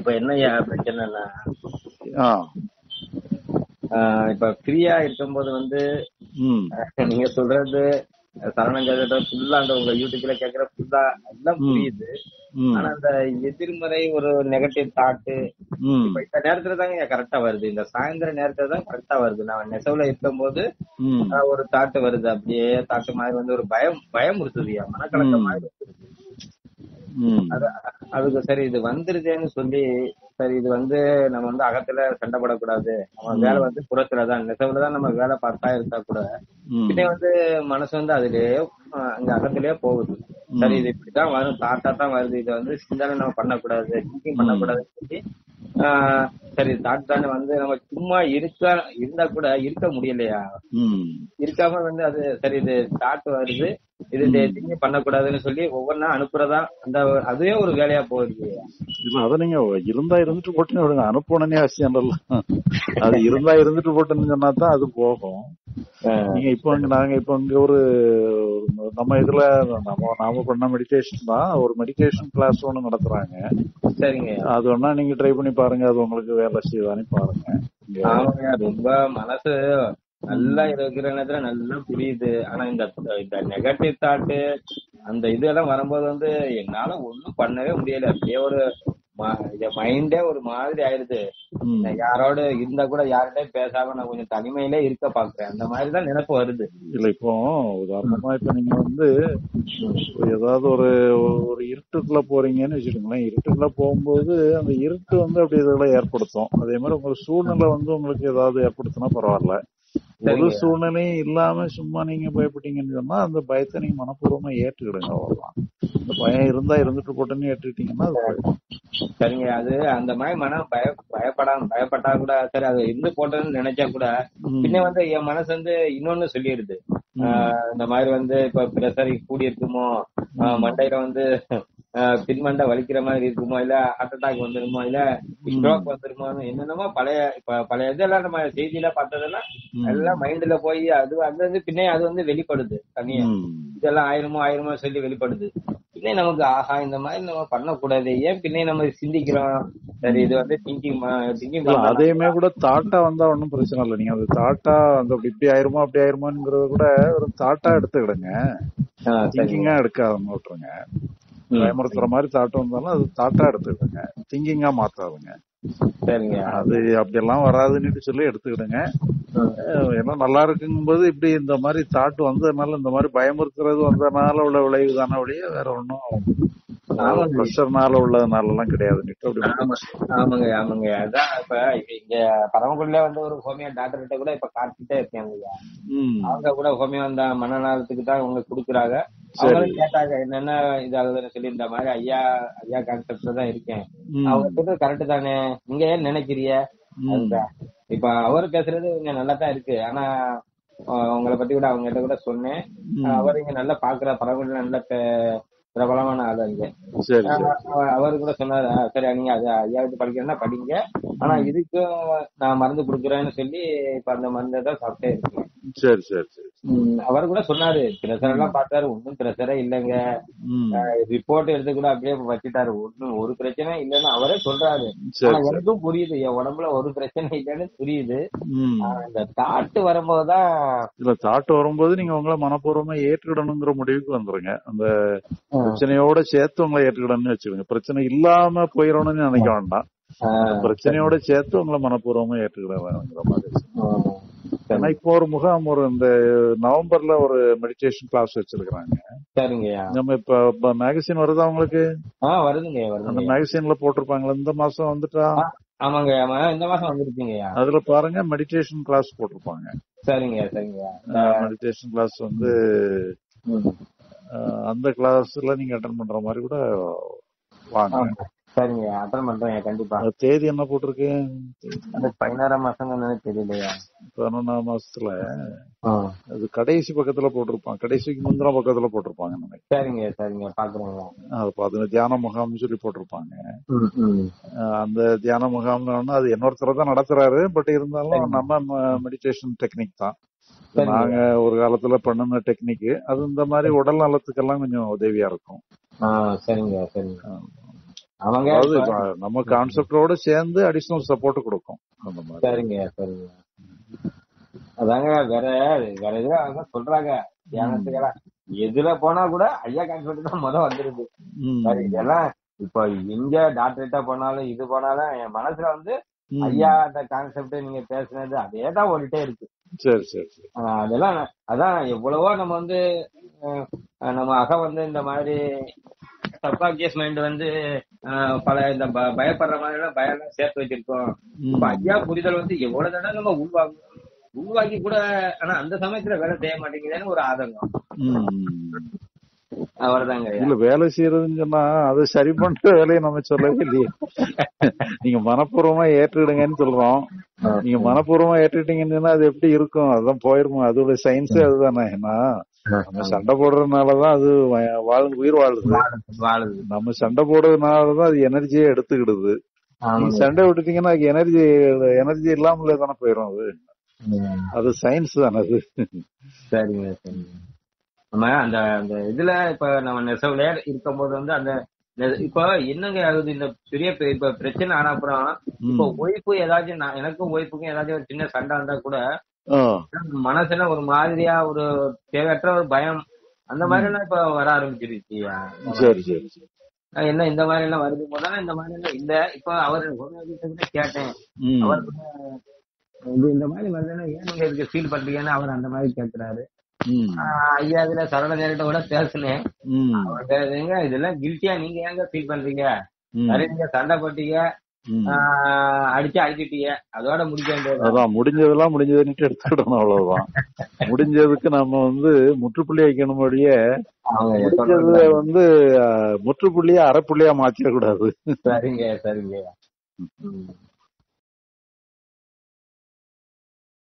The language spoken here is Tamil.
இப்ப என்னய்யா பிரச்சனைனா ஆ ஆஹ் இப்ப ஃப்ரீயா இருக்கும்போது வந்து ம் நீங்க சொல்றது சரணஞ்சோட ஃபுல்லா அந்த உங்க யூடியூப்ல கேக்குற ஃபுல்லா எல்லாம் புரியுது ம் ஆனா அந்த எதிர்மறை ஒரு நெகட்டிவ் தாட்டு ம் இப்ப இந்த நேரத்துல தாங்க கரெக்டா வருது இந்த சாயந்தர நேரத்துல தான் கரெக்டா வருது நான் நெசவுல இருக்கும்போது ம் ஆஹ் ஒரு தாட்டு வருது அப்படியே தாட்டு மாதிரி வந்து ஒரு பயம் பயம் இருக்குதுயா மனக்கலக்கம் ம். மாதிரி இருக்குது. ம் அது அதுக்கு சரி இது வந்துருச்சேன்னு சொல்லி சரி இது வந்து நம்ம வந்து அகத்துல சண்டை போடக்கூடாது நம்ம ம். வேலை வந்து புறத்துல தான் நெசவுல தான் நம்ம வேலை பார்த்தா இருந்தா கூட ம் பின்னே வந்து மனசு வந்து அதுலயே ஆஹ் அங்க அகத்திலேயே போகுது சரி இது இப்படிதான் வரும் தாட்டா தான் வருது இதை வந்து சிந்தனை நம்ம பண்ணக்கூடாது திங்கிங் பண்ணக்கூடாதுன்னு சொல்லி ஆஹ் சரி தாட் தானே வந்து நம்ம சும்மா இருக்க இருந்தா கூட இருக்க முடியலையா ம் இருக்காம வந்து அது சரி இது தாட் வருது இது திங்கிங் பண்ணக்கூடாதுன்னு சொல்லி ஒவ்வொன்னா அனுப்புறதா அந்த அதுவே ஒரு வேலையா போகுது இல்ல அத நீங்க இருந்தா இருந்துட்டு போட்டுன்னு விடுங்க அனுப்பணும்னே அவசியம் இல்ல அது இருந்தா இருந்துட்டு போட்டுன்னு சொன்னா தான் அது போகும் நீங்க இப்போ இங்க நாங்க இப்போ இங்க ஒரு நம்ம இதுல நம்ம நாம பண்ண மெடிடேஷன் தான் ஒரு மெடிடேஷன் கிளாஸ் ஒண்ணு நடத்துறாங்க சரிங்க அது வேணா நீங்க ட்ரை பண்ணி பாருங்க அது உங்களுக்கு வேலை செய்வானே பாருங்க இங்க ஆமாங்க ரொம்ப மனசு நல்லா இருக்கிற நேரத்துல நல்லா புரியுது ஆனா இந்த இந்த நெகட்டிவ் தாட்டு அந்த இதெல்லாம் வரும்போது வந்து என்னால ஒண்ணும் பண்ணவே முடியல அப்படியே ஒரு மைண்டே ஒரு மாதிரி ஆயிடுது ம். நான் யாரோட இருந்தா கூட யார்கிட்டயும் பேசாம நான் கொஞ்சம் தனிமையிலே இருக்க பாக்குறேன் அந்த மாதிரி தான் நினைப்பு வருது இல்ல இப்போ உதாரணமா இப்ப நீங்க வந்து ஏதாவது ஒரு ஒரு இருட்டுக்குள்ள போறீங்கன்னு வச்சுக்கோங்களேன் இருட்டுக்குள்ள போகும்போது அந்த இருட்டு வந்து அப்படி இதெல்லாம் ஏற்படுத்தும் அதே மாதிரி உங்களுக்கு சூழ்நிலை வந்து உங்களுக்கு ஏதாவது ஏற்படுத்தினா பரவாயில்ல ஒரு சரிங்க. சூழ்நிலையும் இல்லாம சும்மா நீங்க பயப்பட்டீங்கன்னு சொன்னா அந்த பயத்தை நீங்க மனப்பூர்வமா ஏற்றுக்கிடுங்க அவ்வளவுதான் இந்த பயம் இருந்தா இருந்துட்டு போட்டுன்னு ஏற்றுக்கிட்டீங்கன்னா அது போயிடும் சரிங்க அது அந்த மாதிரி மனம் பய பயப்படாம பயப்பட்டா கூட சரி அது இருந்து போட்டோன்னு நினைச்சா கூட ம். பின்ன வந்து என் மனசு வந்து இன்னொன்னு சொல்லிடுது ஆஹ் இந்த மாதிரி வந்து இப்ப பிரஷர் கூடி இருக்குமோ ஆஹ் மண்டையில வந்து ஆஹ் பின்மண்டை வலிக்கிற மாதிரி இருக்குமோ இல்ல ஹார்ட் அட்டாக் வந்துருமோ இல்ல ஸ்ட்ரோக் வந்துருமோ என்னென்னமோ பழைய இப்ப பழைய இதெல்லாம் நம்ம செய்தியில பார்த்ததெல்லாம் ம். எல்லாம் மைண்ட்ல போய் அது அது வந்து பின்னே அது வந்து வெளிப்படுது தனியா ம். இதெல்லாம் ஆயிரமோ ஆயிரமோ சொல்லி வெளிப்படுது பின்னே நமக்கு ஆஹா இந்த மாதிரி நம்ம பண்ணக்கூடாது ஏன் பின்னே நம்ம சிந்திக்கிறோம் சரி இது வந்து திங்கிங் திங்கிங் இல்ல, அதையுமே கூட தாட்டா வந்தா ஒண்ணும் பிரச்சனை இல்லை நீங்க அது தாட்டா அந்த அப்படி இப்படி ஆயிருமோ அப்படி ஆயிருமோங்கிறத கூட ஒரு தாட்டா எடுத்துக்கிடுங்க திங்கிங்கா எடுக்காம விட்டுருங்க பயமுறுத்துற மாதிரி தாட்டம் வந்தாலும் அது தாட்டா எடுத்துக்கிடுங்க திங்கிங்கா மாத்தாதுங்க சரிங்க அது அப்படியெல்லாம் வராதுன்னு சொல்லி எடுத்துக்கிடுங்க அஹ் எல்லாம் நல்லா இருக்குங்கும்போது இப்படி இந்த மாதிரி தாட் வந்ததுனால இந்த மாதிரி பயமுறுத்துறது வந்ததுனால உள்ள விளைவு தானே ஒழிய வேற ஒன்றும் ப்ரெஷர்னால உள்ளதுனால எல்லாம் கிடையாது அப்படி ஆமா ஆமாங்க ஆமாங்க அதான் இப்ப இங்க பரமக்குடியில வந்து ஒரு ஹோமியோ டாக்டர் கிட்ட கூட இப்ப காட்டிட்டே இருக்கேன் ஐயா ம் அவங்க கூட ஹோமியோ அந்த மனநலத்துக்கு தான் அவங்க குடுக்குறாங்க அவங்களும் கேட்டாங்க என்னென்ன இதாகுதுன்னு சொல்லி இந்த மாதிரி ஐயா ஐயா கான்செப்ட்ல தான் இருக்கேன் ம். அவங்க சொல்றது கரெக்ட் தானே நீங்க ஏன் நினைக்கிறிய ம். அதுதான் இப்ப அவர் பேசுறது இங்க நல்லா தான் இருக்கு ஆனா அஹ் உங்களை பத்தி கூட அவங்க கிட்ட கூட சொன்னேன் ம். அவர் இங்க நல்லா பாக்குற பரமக்குடியில நல்ல பே- பிரபலமான ஆளு இங்க சரி சரி அவ- அவரு கூட சொன்னாரு "ஆ, சரி நீங்க அது ஐயாவது படிக்கிறேன்னா படிங்க ஆனா இதுக்கும் நான் மருந்து குடுக்குறேன்னு சொல்லி இப்ப அந்த மருந்தை தான் சாப்பிட்டே இருக்கேன் சரி சரி சரி அவர் கூட சொன்னாரு பிரஷர் எல்லாம் பார்த்தாரு ஒன்னும் பிரஷரே இல்லைங்க ம் ரிப்போர்ட் எடுத்து கூட அப்படியே வச்சுட்டாரு ஒன்னும் ஒரு பிரச்சனை இல்லைன்னு அவரே சொல்றாரு சரி ஆனா எனக்கும் புரியுது என் உடம்புல ஒரு பிரச்சனை இல்லைன்னு புரியுது ம் ஆனா இந்த தாட்டு வரும்போதுதான் இல்ல தாட்டு வரும்போது நீங்க உங்களை மனப்பூர்வமா ஏற்றுக்கிடணுங்கிற முடிவுக்கு வந்துருங்க அந்த பிரச்சனையோட சேர்த்து உங்களை ஏற்றுக்கிடணும்னு வச்சுக்கோங்க பிரச்சனை இல்லாம போயிடணும்னு நினைக்க வேண்டாம் ஆஹ் பிரச்சனையோட சேர்த்து உங்களை மனப்பூர்வமா ஏற்றுக்கிட வேணுங்கிற மாதிரி ஆஹ் ஏன்னா இப்போ ஒரு முகாம் ஒரு இந்த நவம்பர்ல ஒரு மெடிடேஷன் கிளாஸ் வச்சிருக்காங்க சரிங்கய்யா நம்ம இப்ப மேகசின் வருதா உங்களுக்கு ஆஹ் வருதுங்க அந்த வருதுங்க மேகசின்ல போட்டிருப்பாங்களா இந்த மாசம் வந்துட்டா ஆமாங்க ஆமா இந்த மாசம் வந்துருச்சுங்கய்யா அதுல பாருங்க மெடிடேஷன் கிளாஸ் போட்டிருப்பாங்க சரிங்க சரிங்க மெடிடேஷன் கிளாஸ் வந்து அஹ், அந்த கிளாஸ்ல நீங்க அட்டன் பண்ற மாதிரி கூட வாங்க சரிங்க அட்டன் பண்றேன் கண்டிப்பா அது தேதி என்ன போட்டிருக்கு அது பதினாறாம் மாசம் தெரியலையா பதினொன்னாம் மாசத்துல அது கடைசி பக்கத்துல போட்டிருப்பாங்க கடைசிக்கு முந்தின பக்கத்துல போட்டிருப்பாங்க நினைக்கிறேன் சரிங்க சரிங்க பாக்குறேங்க அது பதினஞ்சு தியான முகாம்னு சொல்லி போட்டிருப்பாங்க ம், ம். அஹ், அந்த தியான முகாம்னா அது இன்னொருத்தர் தான் நடத்துறாரு பட் இருந்தாலும் நம்ம மெடிடேஷன் டெக்னிக் தான் சரிங்க. நாங்க ஒரு காலத்துல பண்ணுன டெக்னிக் அது இந்த மாதிரி உடல் நலத்துக்கெல்லாம் கொஞ்சம் உதவியா இருக்கும் ஆ சரிங்க சரிங்க அவங்க அதாவது இப்ப- இப்ப நம்ம கான்செப்டோட சேர்ந்து அடிஷனல் சப்போர்ட் கொடுக்கும் அந்த மாதிரி சரிங்க சரிங்க அதாங்க வேற வேற எதுவும் அவங்க சொல்றாங்க தியானத்துக்கெல்லாம் எதுல போனா கூட ஐயா கான்செப்ட் தான் முத வந்துருது ம். சரி இதெல்லாம் இப்போ எங்க டாக்டர்கிட்ட போனாலும் இது போனாலும் என் மனசுல வந்து ம். ஐயா அந்த கான்செப்ட் நீங்க பேசுனது அதே தான் ஓடிட்டே இருக்கு சரி சரி சரி ஆஹ் அதெல்லாம் நான்- அதான் எவ்வளவோ நம்ம வந்து ஆஹ் நம்ம அக வந்து இந்த மாதிரி சப்கான்சியஸ் மைண்ட் வந்து ஆஹ் பல இந்த ப- பயப்படுற மாதிரி எல்லாம் பயம் எல்லாம் சேர்த்து வச்சிருக்கோம் ம். இப்ப ஐயா புரிதல் வந்து எவ்வளவு தடவை நம்ம உள்வாங்க உள்வாங்கி கூட ஆனா அந்த சமயத்துல வேலை செய்ய மாட்டேங்குதுன்னு ஒரு ஆதங்கம் ம். அவ்வளவுதாங்க ஐயா. இல்ல வேலை செய்யறதுன்னு சொன்னா அதை சரி பண்ற வேலையை நம்ம சொல்லவே இல்லையே நீங்க மனப்பூர்வமா ஏற்றுக்கிடுங்கன்னு சொல்றோம் நீங்க மனப்பூர்வமா ஏற்றுக்கிட்டீங்கன்னு சொன்னா அது எப்படி இருக்கும் அதான் போயிருமோ அதோட சயின்ஸே அதுதானே ஏன்னா நம்ம சண்டை போடுறதுனாலதான் அது வ- வாழ் உயிர் வாழுது வாழுது நம்ம சண்டை போடுறதுனாலதான் அது எனர்ஜியை எடுத்துக்கிடுது நீங்க ஆமாங்க. சண்டை விட்டுட்டீங்கன்னா அதுக்கு எனர்ஜி எனர்ஜி இல்லாமலே தானே போயிடும் அது ம். அது சயின்ஸ் தானே அது சரிங்க சரிங்க நம்ம அந்த அந்த இதுல இப்ப நம்ம நெசவுல இருக்கும்போது வந்து அந்த நெ- இப்ப என்னங்க ஆகுது இந்த பெரிய பெ- இப்ப பிரச்சனை ஆன அப்புறம் இப்ப ஒய்ஃபு ஏதாச்சும் நான் எனக்கும் ஒய்ஃபுக்கும் ஏதாச்சும் ஒரு சின்ன சண்டை வந்தா கூட ஆ. மனசுல ஒரு மாதிரியா ஒரு தேவையற்ற ஒரு பயம் அந்த மாதிரி எல்லாம் இப்ப வர ஆரம்பிச்சிருச்சு சரி சரி சரி நான் என்ன இந்த மாதிரி எல்லாம் வருது முதல்ல இந்த மாதிரி எல்லாம் இல்ல இப்ப அவர் ஹோமியோபதிட்ட கூட கேட்டேன் ம். அவர் கூட இது இந்த மாதிரி வருதுன்னா ஏன் நீங்க இதுக்கு ஃபீல் பண்றீங்கன்னு அவர் அந்த மாதிரி கேக்குறாரு ம். ஆஹ் ஐயா இதுல சரள நேரிட்ட கூட பேசுனேன் ம். அவர் கேக்குறீங்க இதெல்லாம் கில்ட்டியா நீங்க ஏங்க ஃபீல் பண்றீங்க ம். நிறைய நீங்க சண்டை போட்டீங்க ம். ஆஹ் அடிச்சு அடிச்சிட்டீங்க அதோட முடிக்க வேண்டியது அதான் முடிஞ்சதெல்லாம் முடிஞ்சதுன்னுட்டு எடுத்துக்கிடணும் அவ்வளவுதான் முடிஞ்சதுக்கு நம்ம வந்து முற்றுப்புள்ளி வைக்கணும் வழியே அவங்க முடிஞ்சதை வந்து அஹ், முற்றுப்புள்ளியா அரைப்புள்ளியா மாத்திடக்கூடாது சரிங்க சரிங்க ம்.